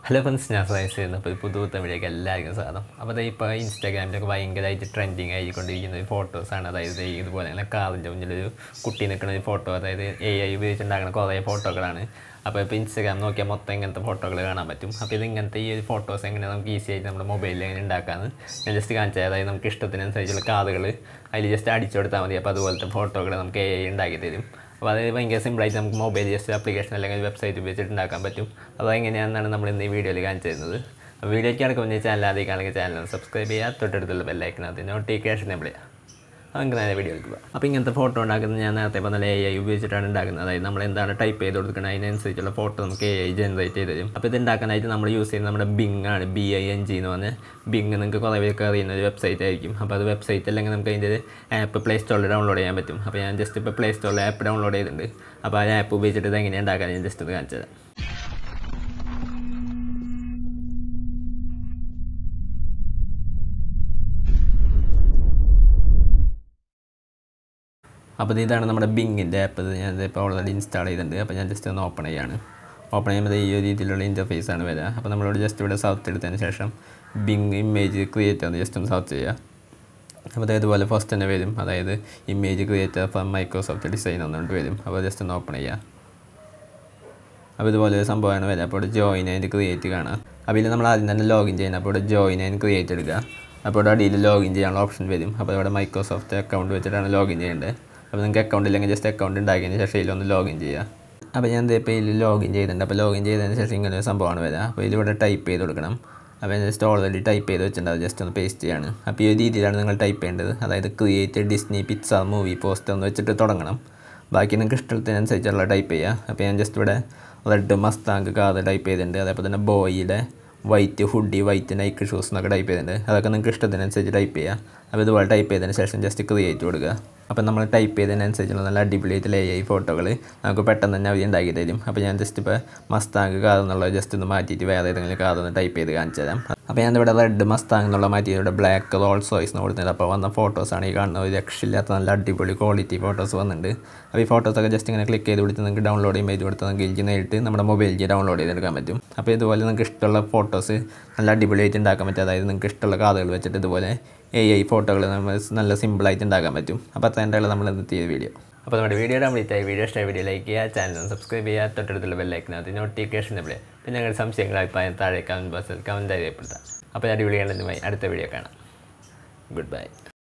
hello friends ഞാൻ science ചെയ്യുന്ന അപ്പോൾ പുതു തമിഴേക്ക് എല്ലാവർക്കും സ്വാഗതം അപ്പോൾ അത് ഇപ്പോൾ ഇൻസ്റ്റാഗ്രാമിലൊക്കെ ഭയങ്കരമായിട്ട് ട്രെൻഡിങ് ആയിക്കൊണ്ടിരിക്കുന്ന ഒരു ഫോട്ടോസാണ് അതായത് ഈ ഇതുപോലെ തന്നെ കാറിൻ്റെ മുന്നിലൊരു കുട്ടി നിൽക്കുന്ന ഒരു ഫോട്ടോ അതായത് എ ഐ ഉപയോഗിച്ചുണ്ടാക്കുന്ന കുറേ ഫോട്ടോകളാണ് അപ്പോൾ ഇപ്പോൾ ഇൻസ്റ്റാഗ്രാം നോക്കിയാൽ മൊത്തം ഇങ്ങനത്തെ ഫോട്ടോകൾ കാണാൻ പറ്റും അപ്പോൾ ഇത് ഇങ്ങനത്തെ ഈ ഒരു ഫോട്ടോസ് എങ്ങനെ നമുക്ക് ഈസി ആയിട്ട് നമ്മുടെ മൊബൈലിൽ എങ്ങനെ ഉണ്ടാക്കാമെന്ന് ഞാൻ ജസ്റ്റ് കാണിച്ചത് അതായത് നമുക്ക് ഇഷ്ടത്തിനനുസരിച്ചുള്ള കാറുകൾ അതിൽ ജസ്റ്റ് അടിച്ചു കൊടുത്താൽ മതി അപ്പോൾ അതുപോലത്തെ ഫോട്ടോകൾ നമുക്ക് എ ഐ ഉണ്ടാക്കി തരും അപ്പോൾ അത് ഭയങ്കര സിമ്പിളായിട്ട് നമുക്ക് മൊബൈൽ ജസ്റ്റ് ആപ്ലിക്കേഷൻ അല്ലെങ്കിൽ വെബ്സൈറ്റ് ഉപയോഗിച്ചിട്ട് ഉണ്ടാക്കാൻ പറ്റും അപ്പോൾ എങ്ങനെയാണെന്നാണ് നമ്മൾ ഇന്ന് ഈ വീഡിയോയിൽ കാണിച്ചു തരുന്നത് അപ്പോൾ വീഡിയോയ്ക്ക് കിടക്കുമ്പോൾ ചാനൽ ആദ്യം കാണുക ചാനൽ സബ്സ്ക്രൈബ് ചെയ്യുക തൊട്ടടുത്തുള്ള ബെല്ലൈക്കിനകത്ത് നോട്ടിഫിക്കേഷൻ എവിടെ നമുക്ക് നേരെ വീഡിയോ എടുക്കുക അപ്പോൾ ഇങ്ങനത്തെ ഫോട്ടോ ഉണ്ടാക്കുന്നത് ഞാൻ നേരത്തെ പറഞ്ഞ എ ഐ ഉപയോഗിച്ചിട്ടാണ് ഉണ്ടാക്കുന്നത് അതായത് നമ്മൾ എന്താണ് ടൈപ്പ് ചെയ്ത് കൊടുക്കുന്നത് അതിനനുസരിച്ചുള്ള ഫോട്ടോ നമുക്ക് എ ഐ ജനറേറ്റ് ചെയ്ത് തരും അപ്പോൾ ഇത് ഉണ്ടാക്കാനായിട്ട് നമ്മൾ യൂസ് ചെയ്യുന്നത് നമ്മുടെ ബിങ് ആണ് ബി ഐ എൻ ജി എന്ന് പറഞ്ഞാൽ ബിങ് നിങ്ങൾക്ക് കുറേ പേർക്ക് അറിയുന്ന ഒരു വെബ്സൈറ്റ് ആയിരിക്കും അപ്പോൾ അത് വെബ്സൈറ്റ് അല്ലെങ്കിൽ നമുക്ക് അതിൻ്റെ ആപ്പ് പ്ലേ സ്റ്റോറിൽ ഡൗൺലോഡ് ചെയ്യാൻ പറ്റും അപ്പോൾ ഞാൻ ജസ്റ്റ് ഇപ്പോൾ പ്ലേ സ്റ്റോറിൽ ആപ്പ് ഡൗൺലോഡ് ചെയ്തിട്ടുണ്ട് അപ്പോൾ ആ ആപ്പ് ഉപയോഗിച്ചിട്ട് ഇത് എങ്ങനെയാണ് ഉണ്ടാക്കാൻ ഞാൻ ജസ്റ്റ് ഇത് കാണിച്ചത് അപ്പോൾ ഇത് ഇതാണ് നമ്മുടെ ബിങ്ങിൻ്റെ ആപ്പ് ഇത് ഞാൻ ഇപ്പോൾ ഓൾറെഡി ഇൻസ്റ്റാൾ ചെയ്തിട്ടുണ്ട് അപ്പോൾ ഞാൻ ജസ്റ്റ് ഒന്ന് ഓപ്പൺ ചെയ്യാണ് ഓപ്പൺ ചെയ്യുമ്പോൾ ഈ ഒരു രീതിയിലുള്ള ഇൻ്റർഫേസ് ആണ് വരിക അപ്പോൾ നമ്മളോട് ജസ്റ്റ് ഇവിടെ സർച്ച് എടുത്തതിന് ശേഷം ബിങ് ഇമേജ് ക്രിയേറ്റ് ആണ് ജസ്റ്റ് ഒന്ന് സർച്ച് ചെയ്യുക അപ്പോൾ അത് ഇതുപോലെ ഫസ്റ്റ് തന്നെ വരും അതായത് image creator from Microsoft design എന്നുകൊണ്ട് വരും അപ്പോൾ ജസ്റ്റ് ഒന്ന് ഓപ്പൺ ചെയ്യുക അപ്പോൾ ഇതുപോലെ ഒരു സംഭവമാണ് വരിക അപ്പോൾ ഇവിടെ ജോയിൻ അതിൻ്റെ ക്രിയേറ്റ് കാണാം അപ്പോൾ ഇതിൽ നമ്മൾ ആദ്യം തന്നെ ലോഗിൻ ചെയ്യണം അപ്പോൾ ഇവിടെ ജോയിൻ അതിന് ക്രിയേറ്റ് എടുക്കുക അപ്പോൾ ഇവിടെ അടിയിൽ ലോഗിൻ ചെയ്യാനുള്ള ഓപ്ഷൻ വരും അപ്പോൾ ഇവിടെ മൈക്രോസോഫ്റ്റ് അക്കൗണ്ട് വെച്ചിട്ടാണ് ലോഗിൻ ചെയ്യേണ്ടത് അപ്പോൾ നിങ്ങൾക്ക് അക്കൗണ്ട് ഇല്ലെങ്കിൽ ജസ്റ്റ് അക്കൗണ്ട് ഉണ്ടാക്കിയതിന് ശേഷം ഇതിലൊന്ന് ലോഗിൻ ചെയ്യുക അപ്പോൾ ഞാൻ ഇപ്പോൾ ഇതിൽ ലോഗിൻ ചെയ്തിട്ടുണ്ട് അപ്പോൾ ലോഗിൻ ചെയ്തതിന് ശേഷം ഇങ്ങനെ ഒരു സംഭവമാണ് വരിക അപ്പോൾ ഇതിലൂടെ ടൈപ്പ് ചെയ്ത് കൊടുക്കണം അപ്പോൾ ഞാൻ ജസ്റ്റ് ഓൾറെഡി ടൈപ്പ് ചെയ്ത് വെച്ചിട്ടുണ്ട് അത് ജസ്റ്റ് ഒന്ന് പേസ്റ്റ് ചെയ്യാണ് അപ്പോൾ ഈ ഒരു രീതിയിലാണ് നിങ്ങൾ ടൈപ്പ് ചെയ്യേണ്ടത് അതായത് create Disney Pixar movie poster എന്ന് വെച്ചിട്ട് തുടങ്ങണം ബാക്കി നിങ്ങൾക്ക് ഇഷ്ടത്തിനനുസരിച്ചുള്ള ടൈപ്പ് ചെയ്യുക അപ്പോൾ ഞാൻ ജസ്റ്റ് ഇവിടെ റെഡ് മസ്താങ്ക് കാർ ടൈപ്പ് ചെയ്തിട്ടുണ്ട് അതേപോലെ തന്നെ ബോയിയുടെ white hoodie white Nike shoes എന്നൊക്കെ ടൈപ്പ് ചെയ്തിട്ടുണ്ട് അതൊക്കെ നിങ്ങൾക്ക് ഇഷ്ടത്തിനനുസരിച്ച് ടൈപ്പ് ചെയ്യുക അപ്പോൾ ഇതുപോലെ ടൈപ്പ് ചെയ്തതിന് ശേഷം ജസ്റ്റ് ക്രിയേറ്റ് കൊടുക്കുക അപ്പോൾ നമ്മൾ ടൈപ്പ് ചെയ്തതിനനുസരിച്ചുള്ള നല്ല അടിപൊളിയായിട്ട് ലേ ആയി ഫോട്ടോകൾ നമുക്ക് പെട്ടെന്ന് തന്നെ അവർ ഉണ്ടാക്കി തരും അപ്പോൾ ഞാൻ ജസ്റ്റ് ഇപ്പോൾ മസ്താങ്ക് കാർ എന്നുള്ളത് ജസ്റ്റ് ഒന്ന് മാറ്റിയിട്ട് വേറെ ഏതെങ്കിലും കാർ ഒന്ന് ടൈപ്പ് ചെയ്ത് കാണിച്ചു തരാം അപ്പോൾ ഞാൻ ഇവിടെ റെഡ് മസ്താങ് എന്നുള്ള മാറ്റി ഇവിടെ ബ്ലാക്ക് റോൾസ് വോയിസ് എന്ന് കൊടുത്തിട്ടുണ്ട് അപ്പോൾ വന്ന ഫോട്ടോസാണ് ഈ കാണുന്ന ഒരു രക്ഷയില്ലാത്ത നല്ല അടിപൊളി ക്വാളിറ്റി ഫോട്ടോസ് വന്നിട്ടുണ്ട് അപ്പോൾ ഈ ഫോട്ടോസൊക്കെ ജസ്റ്റ് ഇങ്ങനെ ക്ലിക്ക് ചെയ്ത് കൊടുത്ത് നിങ്ങൾക്ക് ഡൗൺലോഡ് ഇമേജ് കൊടുത്ത് നിങ്ങൾക്ക് ഇതിലേക്ക് നേരിട്ട് നമ്മുടെ മൊബൈലിലേക്ക് ഡൗൺലോഡ് ചെയ്തെടുക്കാൻ പറ്റും അപ്പോൾ ഇതുപോലെ നിങ്ങൾക്ക് ഇഷ്ടമുള്ള ഫോട്ടോസ് നല്ല അടിപൊളിയായിട്ട് ഉണ്ടാക്കാൻ പറ്റും അതായത് നിങ്ങൾക്ക് ഇഷ്ടമുള്ള കാറുകൾ വെച്ചിട്ട് ഇതുപോലെ എ ഐ ഫോട്ടോകൾ നമ്മൾ നല്ല സിമ്പിളായിട്ട് ഉണ്ടാക്കാൻ പറ്റും അപ്പോൾ അത്രയും നമ്മൾ എത്തിയ വീഡിയോ അപ്പോൾ നമ്മുടെ വീഡിയോ കംപ്ലീറ്റ് ആയി വീഡിയോ ഇഷ്ടമായ വീഡിയോ ലൈക്ക് ചെയ്യുക ചാനൽ സബ്സ്ക്രൈബ് ചെയ്യുക തൊട്ടടുത്തുള്ള ബെല്ലൈക്കിനകത്ത് നോട്ടിഫിക്കേഷൻ എവിടെ പിന്നെ നിങ്ങളുടെ സംശയങ്ങൾ അഭിപ്രായം താഴെ കമൻറ്റ് ബോക്സിൽ കമൻറ്റ് അറിയപ്പെടുത്താം അപ്പോൾ അടിപൊളിയാണെന്നുമായി അടുത്ത വീഡിയോ കാണാം ഗുഡ് ബൈ